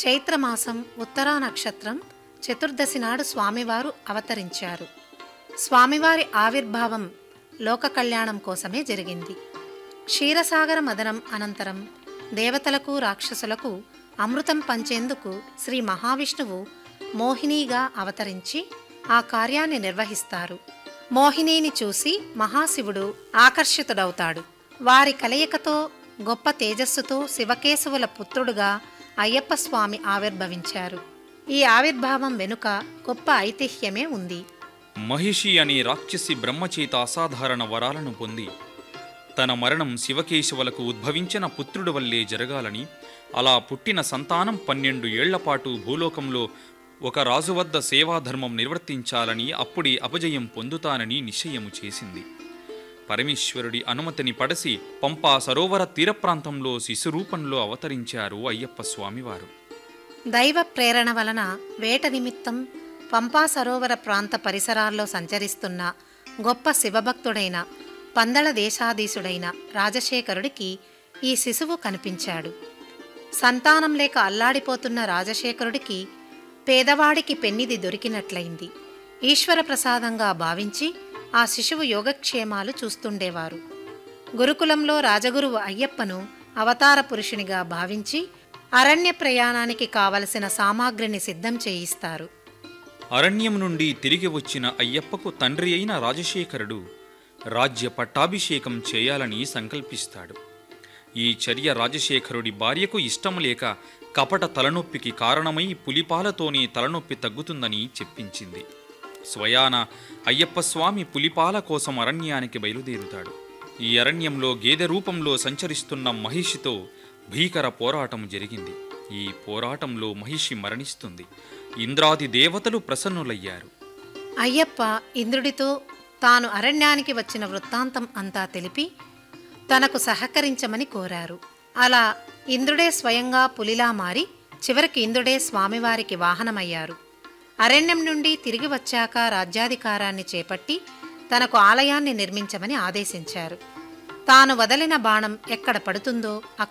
చైత్రమాసం ఉత్తరా నక్షత్రం చతుర్దశి నాడు స్వామివారు అవతరించారు స్వామివారి ఆవిర్భావం లోక కళ్యాణం కోసమే జరిగింది క్షీరసాగర మదనం అనంతరం దేవతలకు రాక్షసులకు అమృతం పంచేందుకు శ్రీ మహావిష్ణువు మోహినిగా అవతరించి ఆ కార్యాన్ని నిర్వహిస్తారు మోహినిని చూసి మహాశివుడు ఆకర్షితుడవుతాడు వారి కలయికతో గొప్ప తేజస్సుతో శివకేశవుల పుత్రుడుగా అయ్యప్ప స్వామి ఆవిర్భవించారు ఈ ఆవిర్భావం వెనుక గొప్ప ఐతిహ్యమే ఉంది మహిషి అనే రాక్షసి బ్రహ్మచేత అసాధారణ వరాలను పొంది తన మరణం శివకేశవులకు ఉద్భవించిన పుత్రుడి వల్లే జరగాలని అలా పుట్టిన సంతానం పన్నెండు ఏళ్లపాటు భూలోకంలో ఒక రాజు వద్ద సేవాధర్మం నిర్వర్తించాలని అప్పుడే అపజయం పొందుతానని నిశ్చయము చేసింది పరమేశ్వరుడి అనుమతిని పడసి పంపా సరోవర తీర ప్రాంతంలో శిశురూపంలో అవతరించారు అయ్యప్ప స్వామివారు దైవ ప్రేరణ వలన వేట నిమిత్తం పంపా సరోవర ప్రాంత పరిసరాల్లో సంచరిస్తున్న గొప్ప శివభక్తుడైన పందళ దేశాధీశుడైన రాజశేఖరుడికి ఈ శిశువు కనిపించాడు సంతానం లేక అల్లాడిపోతున్న రాజశేఖరుడికి పేదవాడికి పెన్నిది దొరికినట్లయింది ఈశ్వర ప్రసాదంగా భావించి ఆ శిశువు యోగక్షేమాలు చూస్తుండేవారు గురుకులంలో రాజగురువు అయ్యప్పను అవతార పురుషునిగా భావించి అరణ్య ప్రయాణానికి కావలసిన సామాగ్రిని సిద్ధం చేయిస్తారు అరణ్యం నుండి తిరిగి వచ్చిన అయ్యప్పకు తండ్రి అయిన రాజశేఖరుడు రాజ్య పట్టాభిషేకం చేయాలని సంకల్పిస్తాడు ఈ చర్య రాజశేఖరుడి భార్యకు ఇష్టం లేక కపట తలనొప్పికి కారణమై పులిపాలతోనే తలనొప్పి తగ్గుతుందని చెప్పించింది స్వయాన అయ్యప్ప స్వామి పులిపాల కోసం అరణ్యానికి బయలుదేరుతాడు ఈ అరణ్యంలో గేదె రూపంలో సంచరిస్తున్న మహిషితో భీకర పోరాటం జరిగింది ఈ పోరాటంలో మహిషి మరణిస్తుంది ఇంద్రాది దేవతలు ప్రసన్నులయ్యారు అయ్యప్ప ఇంద్రుడితో తాను అరణ్యానికి వచ్చిన వృత్తాంతం అంతా తెలిపి తనకు సహకరించమని కోరారు అలా ఇంద్రుడే స్వయంగా పులిలా మారి చివరికి ఇంద్రుడే స్వామివారికి వాహనమయ్యారు అరణ్యం నుండి తిరిగి వచ్చాక రాజ్యాధికారాన్ని చేపట్టి తనకు ఆలయాన్ని నిర్మించమని ఆదేశించారు తాను వదిలిన బాణం ఎక్కడ పడుతుందో